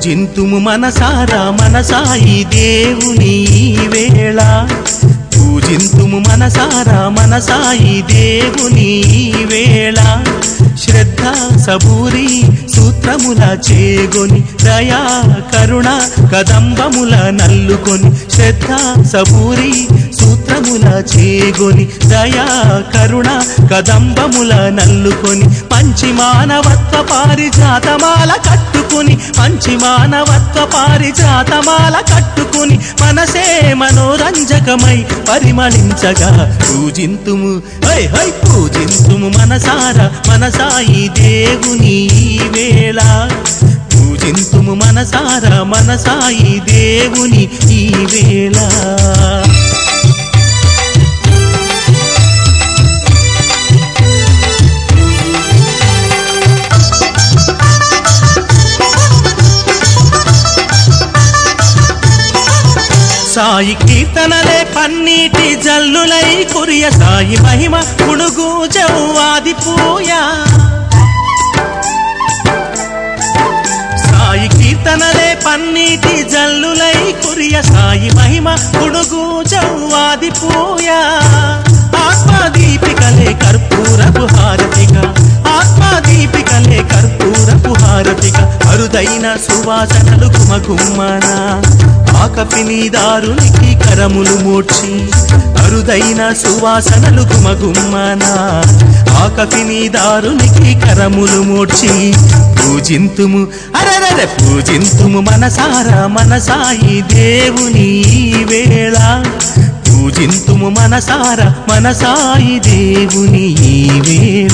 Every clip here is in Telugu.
పూజింతుము మనసారా మనసాయి దేవుని ఈ వేళ పూజింతుము మనసారా మనసాయి దేవుని ఈ వేళ శ్రద్ధ సబూరి సూత్రముల చేగొని దయా కరుణ కదంబముల నల్లుకొని శ్రద్ధ సబూరి సూత్రముల చేగొని దయా కరుణ కదంబముల నల్లుకొని మంచి మానవత్వ పారిజాతమాల కట్టుకుని మంచి మానవత్వ పారిజాతమాల కట్టుకుని మనసే మనోరంజకమై పరిమళించగా పూజింతుము హై హై పూజింతుము మనసారా మనసాయి దేవుని ఈ వేళ పూజింతుము మనసారా మనసాయి దేవుని ఈ వేళ సాయి కీర్తనలే పన్నీటి జల్లులై కురియ సాయి మహిమ పుడుగు జవ్వాది పూయా సాయి కీర్తనలే పన్నీటి జల్లులై కురియ సాయి మహిమ పుడుగు జవ్వాది పూయా ఆత్మదీపికలే కర్పూరపు హారతిగా ఆత్మదీపికలే కర్పూరపు హారతిక అరుదైన సువాసనలు గుమగుమ్మన ఆకపిని దారునికి కరములు మోడ్చి అరుదైన సువాసనలు గుమగుమ్మన ఆకపిని దారునికి కరములు మోడ్చి పూజింతుము అరరర పూజింతుము మనసారా మనసాయి దేవుని ఈ వేళ పూజింతుము మనసారా మనసాయి దేవుని ఈ వేళ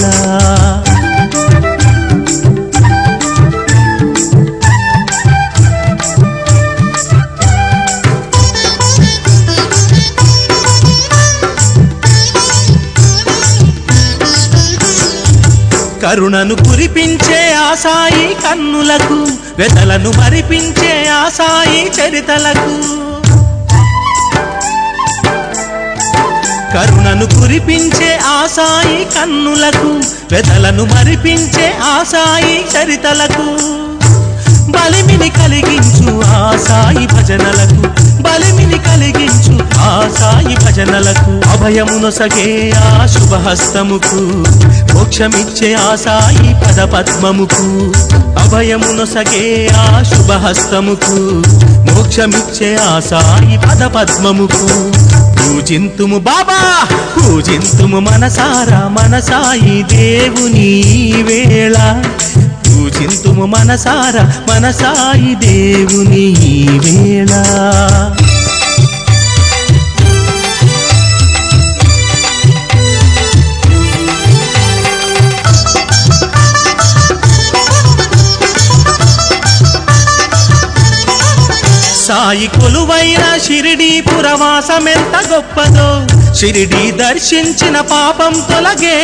కరుణను కురిపించే ఆసాయి కన్నులకు వెతలను మరిపించే ఆసాయి చరితలకు కరుణను కురిపించే ఆసాయి కన్నులకు వెతలను మరిపించే ఆసాయి చరితలకు బలిమిని కలిగించు ఆసాయి భజనలకు బలిమిని కలిగించు ఆసాయి భజనలకు అభయమునొసగే ఆ శుభహస్తముకు మోక్షమిచ్చే ఆసాయి పద పద్మముకు అభయమునొసగే ఆ శుభహస్తముకు మోక్షమిచ్చే ఆసాయి పద పద్మముకు పూజింతుము బాబా పూజింతుము మనసారా మనసాయి దేవుని ఈ వేళ పూజింతుము మనసారా మనసాయి దేవుని ఈ వేళ సాయి కొలువైన షిరిడి పురవాసమెంత గొప్పదో షిరిడి దర్శించిన పాపం తొలగే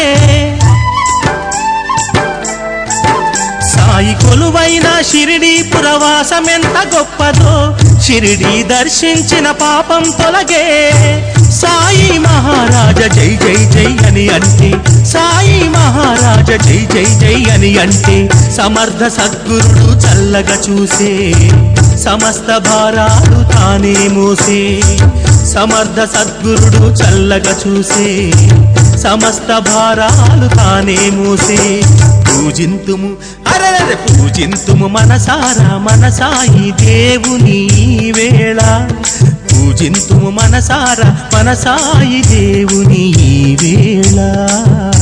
సాయి కొలువైన షిరిడి పురవాసమెంత గొప్పదో షిరిడి దర్శించిన పాపం తొలగే సాయి మహారాజ జై జై జై అని అంటే సాయి మహారాజ జై జై జై అని అంటే సమర్థ సద్గురుడు చల్లగా చూసే సమస్త భారాలు తానే మోసే సమర్థ సద్గురుడు చల్లగా చూసే సమస్త భారాలు తానే మోసే పూజింతుము అరర పూజింతుము మనసారా మనసాయి దేవుని ఈ వేళ పూజింతుము మనసారా మనసాయి దేవుని ఈ వేళ